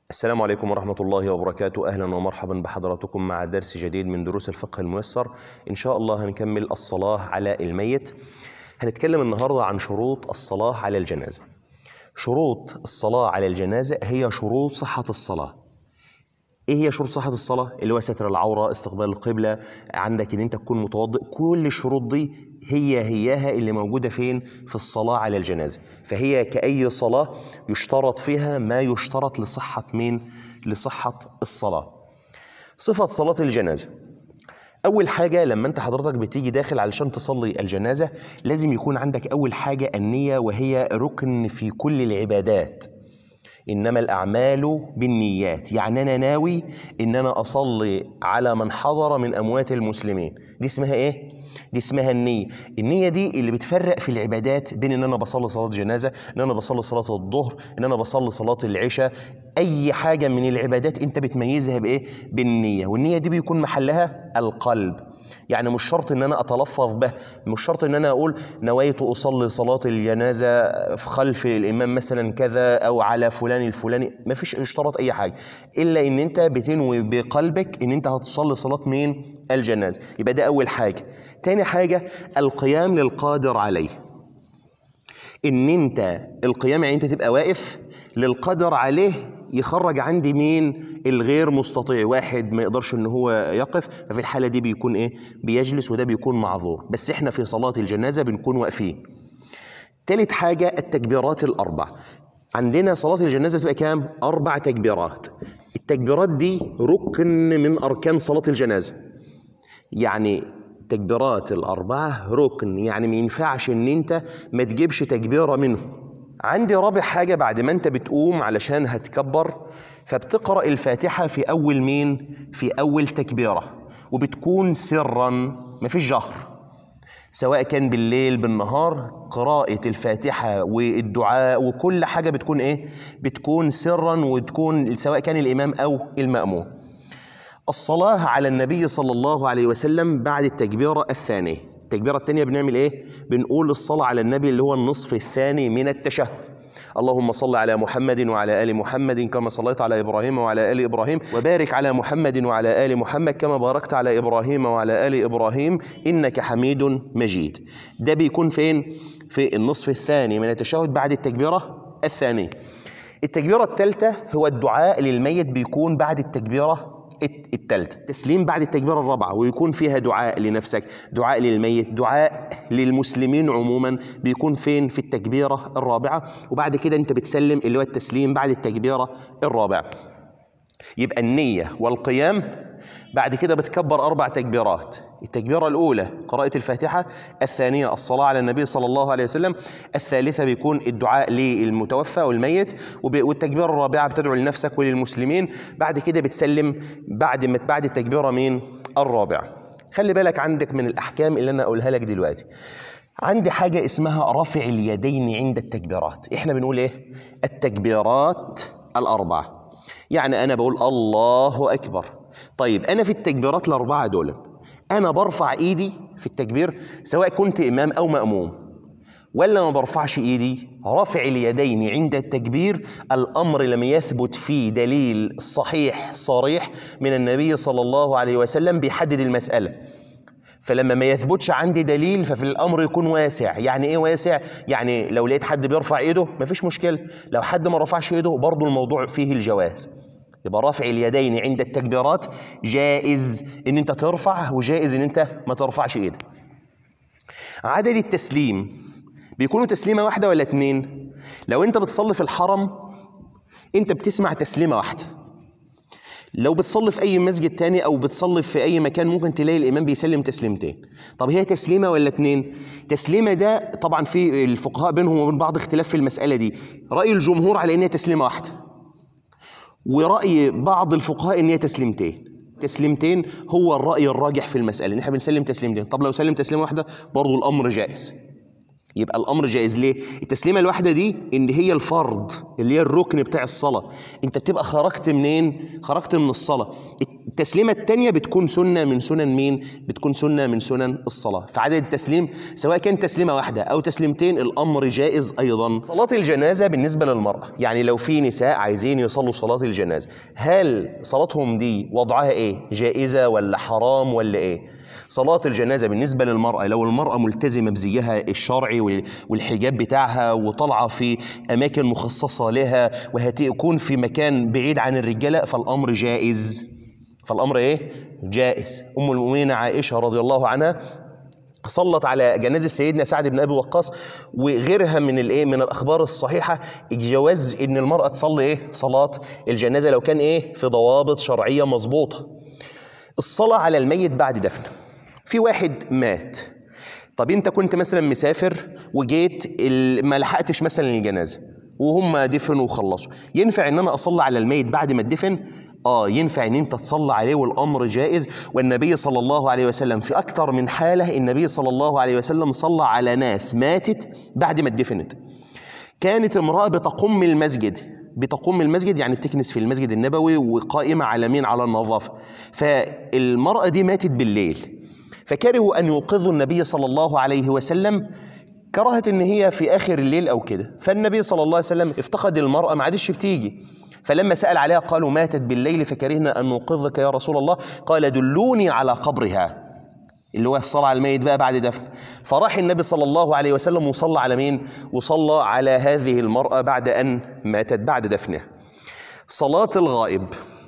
السلام عليكم ورحمة الله وبركاته أهلا ومرحبا بحضراتكم مع درس جديد من دروس الفقه الميسر إن شاء الله هنكمل الصلاة على الميت هنتكلم النهاردة عن شروط الصلاة على الجنازة شروط الصلاة على الجنازة هي شروط صحة الصلاة ايه هي شروط صحة الصلاة؟ اللي هو ستر العورة، استقبال القبلة، عندك ان انت تكون متوضئ، كل الشروط دي هي هياها اللي موجودة فين؟ في الصلاة على الجنازة، فهي كأي صلاة يشترط فيها ما يشترط لصحة مين؟ لصحة الصلاة. صفة صلاة الجنازة. أول حاجة لما أنت حضرتك بتيجي داخل علشان تصلي الجنازة لازم يكون عندك أول حاجة النية وهي ركن في كل العبادات. انما الاعمال بالنيات يعني انا ناوي ان انا اصلي على من حضر من اموات المسلمين دي اسمها ايه دي اسمها النية النية دي اللي بتفرق في العبادات بين ان انا بصلي صلاة جنازة ان انا بصلي صلاة الظهر ان انا بصلي صلاة العشاء اي حاجة من العبادات انت بتميزها بايه بالنية والنية دي بيكون محلها القلب يعني مش شرط ان انا اتلفظ به مش شرط ان انا اقول نويت اصلي صلاه الجنازه خلف الامام مثلا كذا او على فلان الفلاني ما فيش اشتراط اي حاجه الا ان انت بتنوي بقلبك ان انت هتصلي صلاه مين الجنازه يبقى ده اول حاجه تاني حاجه القيام للقادر عليه ان انت القيام يعني انت تبقى واقف للقدر عليه يخرج عندي مين الغير مستطيع واحد ما يقدرش ان هو يقف ففي الحاله دي بيكون ايه بيجلس وده بيكون معذور بس احنا في صلاه الجنازه بنكون واقفين تالت حاجه التكبيرات الاربع عندنا صلاه الجنازه بتبقى كام اربع تكبيرات التكبيرات دي ركن من اركان صلاه الجنازه يعني التكبيرات الاربعه ركن يعني ما ينفعش ان انت ما تجيبش تكبيره منه عندي رابع حاجة بعد ما أنت بتقوم علشان هتكبر فبتقرأ الفاتحة في أول مين؟ في أول تكبيرة وبتكون سرا مفيش جهر سواء كان بالليل بالنهار قراءة الفاتحة والدعاء وكل حاجة بتكون إيه؟ بتكون سرا وتكون سواء كان الإمام أو المأموم الصلاة على النبي صلى الله عليه وسلم بعد التكبيرة الثانية التكبيرة الثانية بنعمل ايه؟ بنقول الصلاة على النبي اللي هو النصف الثاني من التشهد اللهم صل على محمد وعلى ال محمد كما صليت على ابراهيم وعلى ال ابراهيم وبارك على محمد وعلى ال محمد كما باركت على ابراهيم وعلى ال ابراهيم انك حميد مجيد ده بيكون فين في النصف الثاني من التشهد بعد التكبيره الثانيه التكبيره الثالثه هو الدعاء للميت بيكون بعد التكبيره الثالثة تسليم بعد التكبيرة الرابعة ويكون فيها دعاء لنفسك دعاء للميت دعاء للمسلمين عموما بيكون فين في التكبيرة الرابعة وبعد كده انت بتسلم اللي هو التسليم بعد التكبيرة الرابعة يبقى النية والقيام بعد كده بتكبر أربع تكبيرات التكبيرة الأولى قراءة الفاتحة الثانية الصلاة على النبي صلى الله عليه وسلم الثالثة بيكون الدعاء للمتوفى والميت والتكبيرة الرابعة بتدعو لنفسك وللمسلمين بعد كده بتسلم بعد ما بعد التكبيرة مين الرابعة خلي بالك عندك من الأحكام اللي أنا أقولها لك دلوقتي عندي حاجة اسمها رفع اليدين عند التكبيرات احنا بنقول ايه التكبيرات الأربعة يعني أنا بقول الله أكبر طيب أنا في التكبيرات الأربعة دول أنا برفع إيدي في التكبير سواء كنت إمام أو مأموم ولا ما برفعش إيدي رفع اليدين عند التكبير الأمر لم يثبت فيه دليل صحيح صريح من النبي صلى الله عليه وسلم بيحدد المسألة فلما ما يثبتش عندي دليل ففي الامر يكون واسع يعني ايه واسع يعني لو لقيت حد بيرفع ايده مفيش مشكله لو حد ما رفعش ايده برضه الموضوع فيه الجواز يبقى رفع اليدين عند التكبيرات جائز ان انت ترفع وجائز ان انت ما ترفعش ايدك عدد التسليم بيكونوا تسليمه واحده ولا اتنين لو انت بتصلي في الحرم انت بتسمع تسليمه واحده لو بتصلي في اي مسجد تاني او بتصلي في اي مكان ممكن تلاقي الامام بيسلم تسليمتين طب هي تسليمه ولا اتنين تسليمه ده طبعا في الفقهاء بينهم وبين بعض اختلاف في المساله دي راي الجمهور على ان هي تسليمه واحده ورأي بعض الفقهاء ان هي تسليمتين تسليمتين هو الرأي الراجح في المسألة ان احنا بنسلم تسليمتين طب لو سلم تسليمة واحدة برضه الأمر جائز يبقى الأمر جائز ليه؟ التسليمة الواحدة دي إن هي الفرض اللي هي الركن بتاع الصلاة أنت بتبقى خرجت منين؟ خرجت من الصلاة التسليمة التانية بتكون سنة من سنن مين؟ بتكون سنة من سنن الصلاة فعدد التسليم سواء كان تسليمة واحدة أو تسليمتين الأمر جائز أيضا صلاة الجنازة بالنسبة للمرأة يعني لو في نساء عايزين يصلوا صلاة الجنازة هل صلاتهم دي وضعها إيه؟ جائزة ولا حرام ولا إيه؟ صلاة الجنازة بالنسبة للمرأة لو المرأة ملتزمة بزيها الشرعي وال- والحجاب بتاعها وطالعة في أماكن مخصصة لها وهتكون في مكان بعيد عن الرجالة فالأمر جائز فالأمر إيه؟ جائز أم المؤمنين عائشة رضي الله عنها صلت على جنازة سيدنا سعد بن أبي وقاص وغيرها من الإيه من الأخبار الصحيحة جواز إن المرأة تصلي إيه صلاة الجنازة لو كان إيه في ضوابط شرعية مظبوطة الصلاة على الميت بعد دفنه في واحد مات طب انت كنت مثلا مسافر وجيت ال- ما لحقتش مثلا الجنازه وهم دفنوا وخلصوا ينفع ان انا اصلي على الميت بعد ما اتدفن اه ينفع ان انت تصلي عليه والامر جائز والنبي صلى الله عليه وسلم في اكتر من حاله النبي صلى الله عليه وسلم صلى على ناس ماتت بعد ما اتدفنت كانت امرأة بتقوم المسجد بتقوم المسجد يعني بتكنس في المسجد النبوي وقائمة على مين على النظافة فالمرأة دي ماتت بالليل فكرهوا أن يوقظوا النبي صلى الله عليه وسلم كرهت ان هي في اخر الليل او كده فالنبي صلى الله عليه وسلم افتقد المرأة ما عادش بتيجي فلما سأل عليها قالوا ماتت بالليل فكرهنا أن نوقظك يا رسول الله قال دلوني على قبرها اللي هو الصلاة على الميت بقى بعد دفن فراح النبي صلى الله عليه وسلم وصلى على مين وصلى على هذه المرأة بعد أن ماتت بعد دفنها صلاة الغائب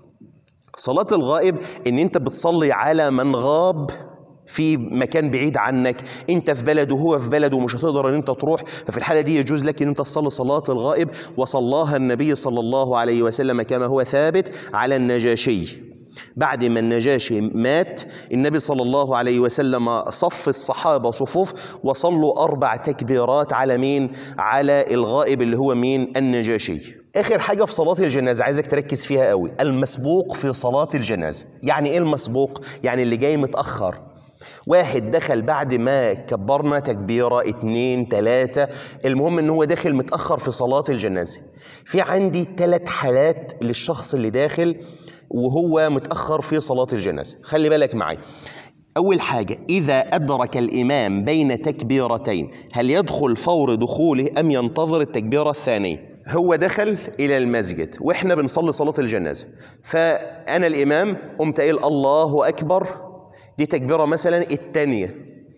صلاة الغائب ان انت بتصلي على من غاب في مكان بعيد عنك انت في بلد وهو في بلد ومش هتقدر ان انت تروح ففي الحاله دي يجوز لك ان انت تصلي صلاه الغائب وصلاها النبي صلى الله عليه وسلم كما هو ثابت على النجاشي بعد ما النجاشي مات النبي صلى الله عليه وسلم صف الصحابة صفوف وصلوا أربع تكبيرات على مين؟ على الغائب اللي هو مين؟ النجاشي آخر حاجة في صلاة الجنازة عايزك تركز فيها قوي المسبوق في صلاة الجنازة يعني إيه المسبوق؟ يعني اللي جاي متأخر واحد دخل بعد ما كبرنا تكبيرة اتنين تلاتة المهم ان هو داخل متأخر في صلاة الجنازة في عندي ثلاث حالات للشخص اللي داخل وهو متأخر في صلاة الجنازة خلي بالك معي أول حاجة إذا أدرك الإمام بين تكبيرتين هل يدخل فور دخوله أم ينتظر التكبيرة الثانية هو دخل إلى المسجد وإحنا بنصلي صلاة الجنازة فأنا الإمام قمت قايل الله أكبر دي تكبيرة مثلا التانية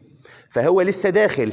فهو لسه داخل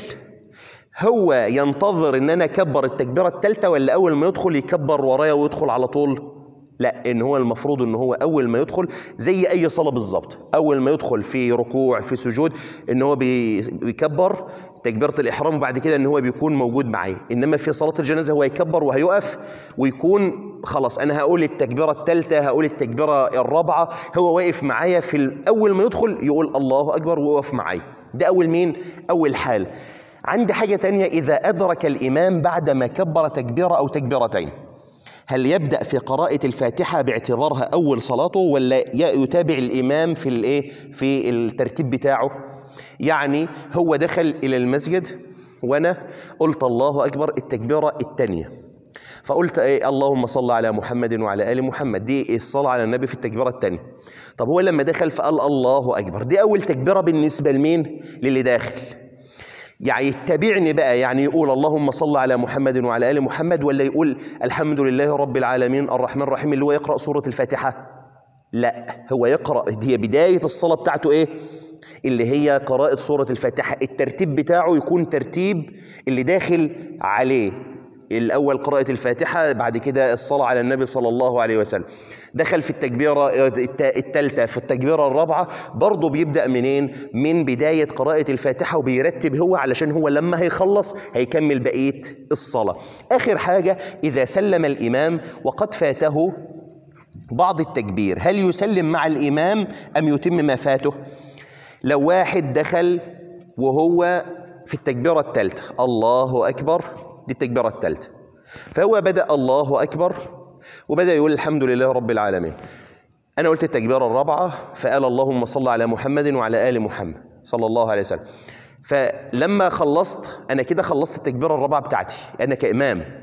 هو ينتظر ان انا اكبر التكبيره الثالثه ولا اول ما يدخل يكبر ورايا ويدخل على طول لا ان هو المفروض ان هو اول ما يدخل زي اي صلاه بالظبط اول ما يدخل في ركوع في سجود ان هو بي- بيكبر تكبيره الاحرام وبعد كده ان هو بيكون موجود معي انما في صلاه الجنازه هو يكبر وهيقف ويكون خلاص انا هقول التكبيره الثالثه هقول التكبيره الرابعه هو واقف معايا في ال- اول ما يدخل يقول الله اكبر ويقف معايا ده اول مين اول حال عندي حاجه تانية اذا ادرك الامام بعد ما كبر تكبيره او تكبيرتين هل يبدأ في قراءة الفاتحة باعتبارها أول صلاته ولا ي- يتابع الإمام في الإيه في الترتيب بتاعه؟ يعني هو دخل إلى المسجد وأنا قلت الله أكبر التكبيرة الثانية فقلت إيه اللهم صل على محمد وعلى آل محمد دي الصلاة على النبي في التكبيرة الثانية طب هو لما دخل فقال الله أكبر دي أول تكبيرة بالنسبة لمين؟ للي داخل يعني يتبعني بقى يعني يقول اللهم صل على محمد وعلى ال محمد ولا يقول الحمد لله رب العالمين الرحمن الرحيم اللي هو يقرا سوره الفاتحه لا هو يقرا هي بدايه الصلاه بتاعته ايه اللي هي قراءه سوره الفاتحه الترتيب بتاعه يكون ترتيب اللي داخل عليه الأول قراءة الفاتحة بعد كده الصلاة على النبي صلى الله عليه وسلم دخل في التكبيرة الثالثة في التكبيرة الرابعة برضه بيبدأ منين؟ من بداية قراءة الفاتحة وبيرتب هو علشان هو لما هيخلص هيكمل بقية الصلاة آخر حاجة إذا سلم الإمام وقد فاته بعض التكبير هل يسلم مع الإمام أم يتم ما فاته؟ لو واحد دخل وهو في التكبيرة الثالثة الله أكبر دي التكبيرة الثالثة فهو بدأ الله أكبر وبدأ يقول الحمد لله رب العالمين أنا قلت التكبيرة الرابعة فقال اللهم صل على محمد وعلى آل محمد صلى الله عليه وسلم فلما خلصت أنا كده خلصت التكبيرة الرابعة بتاعتي أنا كإمام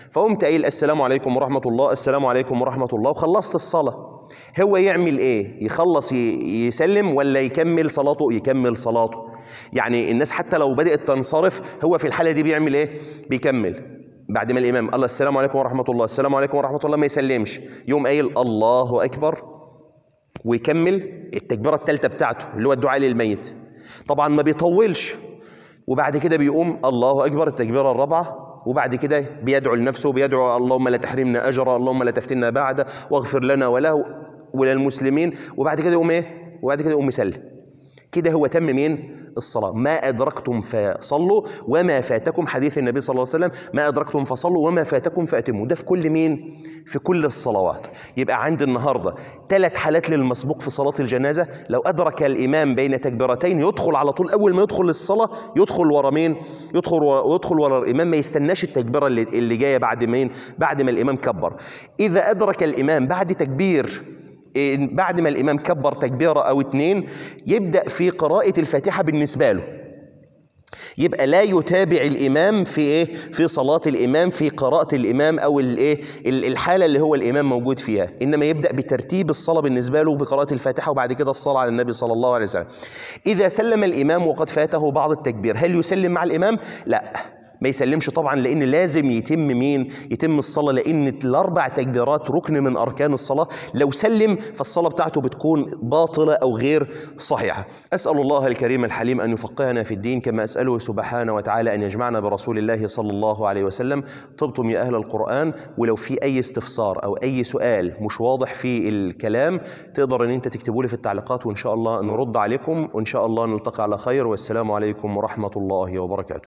فقمت قايل السلام عليكم ورحمه الله السلام عليكم ورحمه الله وخلصت الصلاه هو يعمل ايه يخلص ي- يسلم ولا يكمل صلاته يكمل صلاته يعني الناس حتى لو بدات تنصرف هو في الحاله دي بيعمل ايه بيكمل بعد ما الامام الله السلام عليكم ورحمه الله السلام عليكم ورحمه الله ما يسلمش يوم قايل الله اكبر ويكمل التكبيره الثالثه بتاعته اللي هو الدعاء للميت طبعا ما بيطولش وبعد كده بيقوم الله اكبر التكبيره الرابعه وبعد كده بيدعو لنفسه بيدعو اللهم لا تحرمنا اجرا اللهم لا تفتنا بعد واغفر لنا وله وللمسلمين وبعد كده يقوم ايه وبعد كده يقوم مسلم كده هو تم مين الصلاة ما أدركتم فصلوا وما فاتكم حديث النبي صلى الله عليه وسلم ما أدركتم فصلوا وما فاتكم فأتموا ده في كل مين في كل الصلوات يبقى عند النهاردة ثلاث حالات للمسبوق في صلاة الجنازة لو أدرك الإمام بين تكبيرتين يدخل على طول أول ما يدخل الصلاة يدخل ورا مين يدخل ورا يدخل ورا الإمام ما يستناش التكبيرة اللي, اللي جاية بعد مين بعد ما الإمام كبر إذا أدرك الإمام بعد تكبير إن بعد ما الإمام كبر تكبيرة أو اتنين يبدأ في قراءة الفاتحة بالنسبة له يبقى لا يتابع الإمام في إيه؟ في صلاة الإمام في قراءة الإمام أو الإيه؟ ال- الحالة اللي هو الإمام موجود فيها إنما يبدأ بترتيب الصلاة بالنسبة له بقراءة الفاتحة وبعد كده الصلاة على النبي صلى الله عليه وسلم إذا سلم الإمام وقد فاته بعض التكبير هل يسلم مع الإمام؟ لا ما يسلمش طبعا لان لازم يتم مين يتم الصلاه لان الاربع تكبيرات ركن من اركان الصلاه لو سلم فالصلاه بتاعته بتكون باطله او غير صحيحه اسال الله الكريم الحليم ان يفقهنا في الدين كما اساله سبحانه وتعالى ان يجمعنا برسول الله صلى الله عليه وسلم طبتم يا اهل القران ولو في اي استفسار او اي سؤال مش واضح في الكلام تقدر ان انت تكتبوا لي في التعليقات وان شاء الله نرد عليكم وان شاء الله نلتقي على خير والسلام عليكم ورحمه الله وبركاته